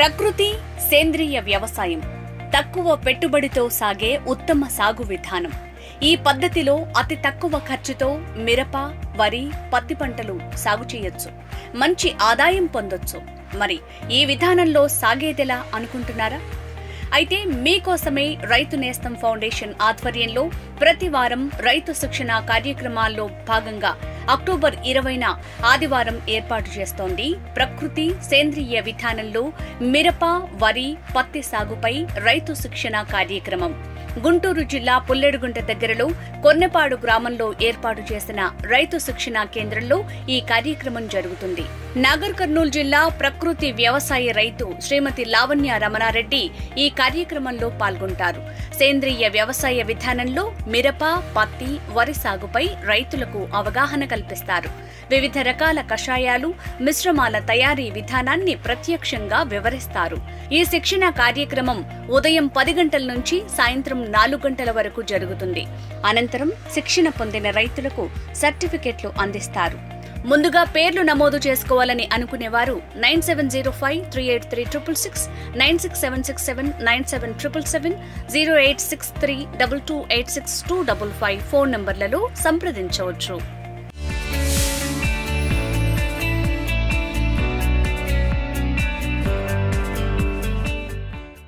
ప్రకృతి సేంద్రియ వ్యవసాయం తక్కువ పెట్టుబడితో సాగే ఉత్తమ సాగు విధానం ఈ పద్ధతిలో అతి తక్కువ ఖర్చుతో మిరప వరి పత్తి పంటలు సాగు చేయొచ్చు మంచి ఆదాయం పొందొచ్చు మరి ఈ విధానంలో సాగేదెలా అనుకుంటున్నారా అయితే మీకోసమే రైతు నేస్తం ఫౌండేషన్ ఆధ్వర్యంలో ప్రతి వారం రైతు శిక్షణ కార్యక్రమాల్లో భాగంగా అక్టోబర్ ఇరవైన ఆదివారం ఏర్పాటు చేస్తోంది ప్రకృతి సేంద్రియ విధానంలో మిరప వరి పత్తి సాగుపై రైతు శిక్షణ కార్యక్రమం గుంటూరు జిల్లా పుల్లెడుగుంట దగ్గరలో కొన్నెపాడు గ్రామంలో ఏర్పాటు చేసిన రైతు శిక్షణ కేంద్రంలో ఈ కార్యక్రమం జరుగుతుంది నాగర్ కర్నూలు జిల్లా ప్రకృతి వ్యవసాయ రైతు శ్రీమతి లావణ్య రమణారెడ్డి ఈ కార్యక్రమంలో పాల్గొంటారు సేంద్రియ వ్యవసాయ విధానంలో మిరప పత్తి వరి సాగుపై రైతులకు అవగాహన కల్పిస్తారు వివిధ రకాల కషాయాలు మిశ్రమాల తయారీ విధానాన్ని ప్రత్యక్షంగా వివరిస్తారు ఈ శిక్షణ కార్యక్రమం ఉదయం పది గంటల నుంచి సాయంత్రం నాలుగు గంటల వరకు జరుగుతుంది అనంతరం శిక్షణ పొందిన రైతులకు సర్టిఫికెట్లు అందిస్తారు ముందుగా పేర్లు నమోదు చేసుకోవాలని అనుకునేవారు nine seven zero five three eight three triple six nine six seven six seven nine seven triple seven zero eight six three double two eight six two double five phone నంబర్లలో సంప్రదించవచ్చు